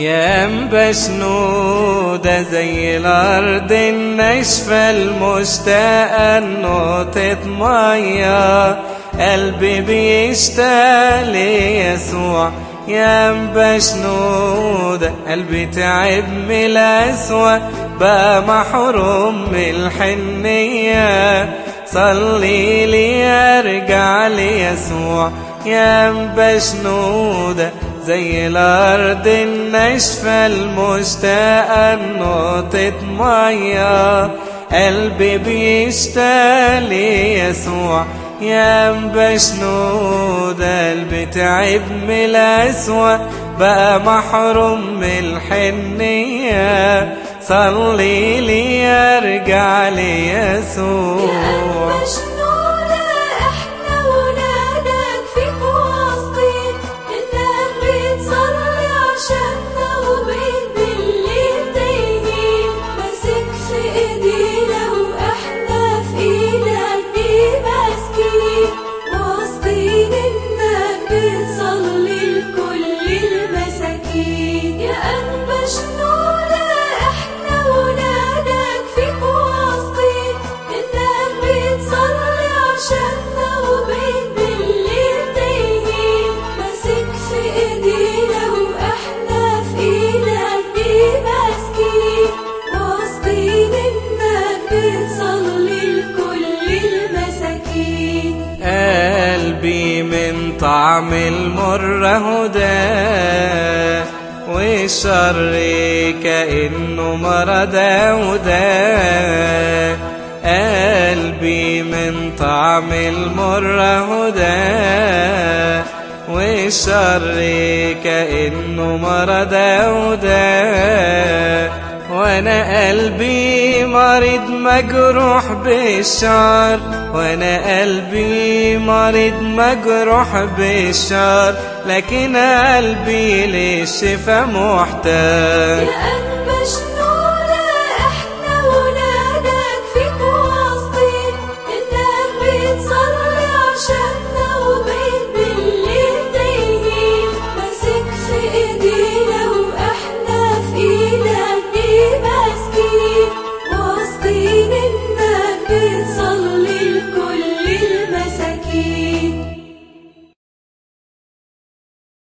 يا أنبا سنودة زي الأرض الناشفة المشتاقة نقطة مية قلبي بيشتاق ليسوع يا أنبا سنودة قلبي تعب من الأسوأ بقى محروم من الحنية صلي لي ارجع ليسوع يا أنبا سنودة زي الأرض الناشفة المشتاقة نقطة مية قلبي بيشتاق ليسوع يا أنبا سنودة قلبي تعب من الأسوأ بقى محروم من الحنية صلي لي ارجع ليسوع يا مجنونة احنا ولادك فيك واثقين انك بتصلي عشاننا وبين اللي تايهين ماسك في ايدينا واحنا في ايدك دي ماسكين واثقين انك بتصلي لكل المساكين يا انبا مجنونة احنا ولادك فيك واثقين انك بتصلي عشاننا وبين اللي تايهين ماسك في ايدينا واحنا في ايدك دي ماسكين واثقين انك بتصلي لكل المساكين قلبي من طعم المر هدى والشر كأنه مرض هدى قلبي من طعم المر هدى والشر كأنه مرض هدى وانا قلبي مريض مجروح بالشر وانا قلبي مريض مجروح بالشر لكن قلبي للشفا محتاج يا